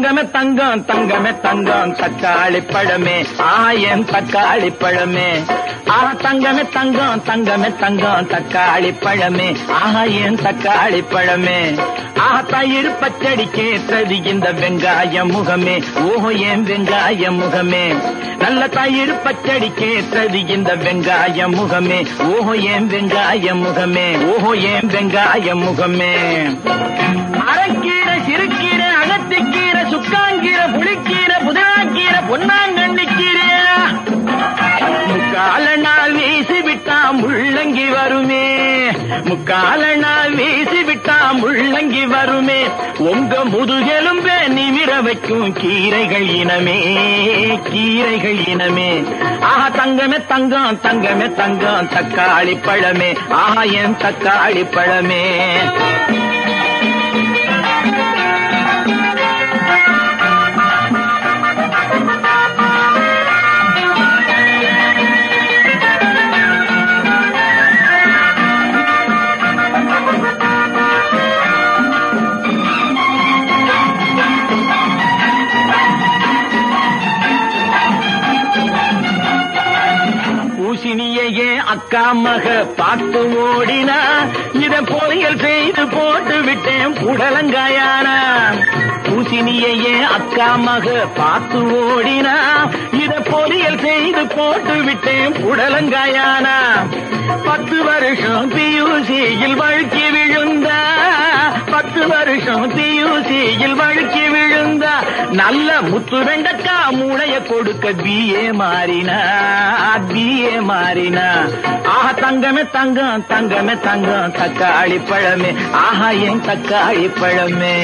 தங்கமே தங்கம் தங்கமே தங்கம் தக்காளி பழமே ஆயன் தக்காளி பழமே ஆ தங்கமே தங்கம் தங்கமே தங்கம் தக்காளி பழமே ஆயன் தக்காளி பழமே ஆ தயிர் பச்சடி கேட்டது இந்த வெங்காய முகமே ஓஹோ ஏன் வெங்காய முகமே நல்ல தயிர் பச்சடி கேட்டது இந்த வெங்காய முகமே ஓஹோ ஏன் வெங்காய முகமே ஓஹோ ஏன் வெங்காய முகமே அரைக்கீரை சிறுக்கீரை அகத்திக்கீரை சுக்காங்கீரை புளிக்கீரை புதினாக்கீரை பொன்னாங்கண்ணிக்கீரை முக்கால நாள் வீசி விட்டா முள்ளங்கி வருமே முக்கால நாள் வீசி விட்டா முள்ளங்கி வருமே உங்க முதுகெலும்பே நிமிர வைக்கும் கீரைகள் இனமே கீரைகள் இனமே ஆஹா தங்கமே தங்கம் தங்கமே தங்கம் தக்காளி பழமே ஆஹா என் தக்காளி பழமே பூசணியையே அக்கா மக பார்த்து ஓடினா இத பொரியல் செய்து போட்டு விட்டேன் புடலங்காயானா பூசணியையே அக்கா மக பார்த்து ஓடினா இத பொரியல் செய்து போட்டு விட்டேன் புடலங்காயானா பத்து வருஷம் பியூசியில் வழுக்கி விழுந்தா பத்து வருஷம் பியூசியில் வழுக்கி விழுந்தா நல்ல முத்து வெண்டக்கா மூளைய கொடுக்க பிஏ மாறினா பிஏ மாறினா ஆஹா தங்கமே தங்கம் தங்கமே தங்கம் தக்காளி பழமே ஆஹா என் தக்காளி பழமே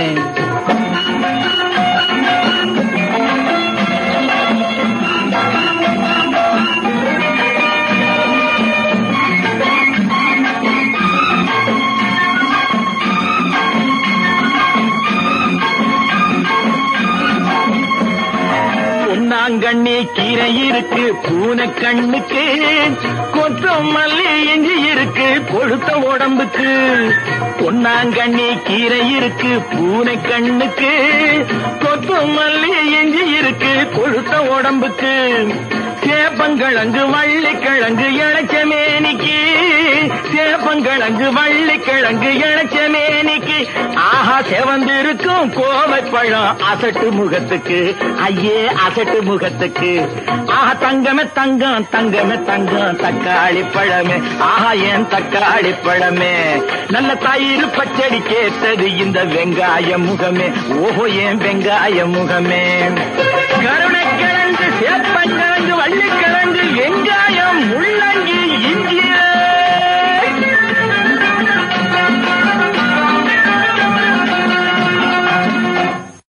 பொன்னாங்கண்ணி கீரை இருக்கு பூனை கண்ணுக்கு கொத்தம் மல்லி எஞ்சி இருக்கு கொழுத்த உடம்புக்கு பொன்னாங்கண்ணி கீரை இருக்கு பூனை கண்ணுக்கு கொத்தம் மல்லி எஞ்சி இருக்கு கொழுத்த உடம்புக்கு சேப்பங்கிழங்கு வள்ளிக்கிழங்கு இழைச்ச மேனிக்கு சேப்பங்கிழங்கு வள்ளிக்கிழங்கு இழைச்ச மேனிக்கு ஆஹா செவந்திருக்கும் கோவை பழம் அசட்டு முகத்துக்கு ஐயே அசட்டு முகத்துக்கு ஆஹா தங்கமே தங்கம் தங்கமே தங்கம் தக்காளி பழமே ஆஹா ஏன் தக்காளி பழமே நல்ல தயிர் பச்சடி கேட்டது இந்த வெங்காய முகமே ஓஹோ ஏன் வெங்காய முகமே கருணைக்கிழங்கு சேப்பங்கிழங்கு வள்ளிக்கிழங்கு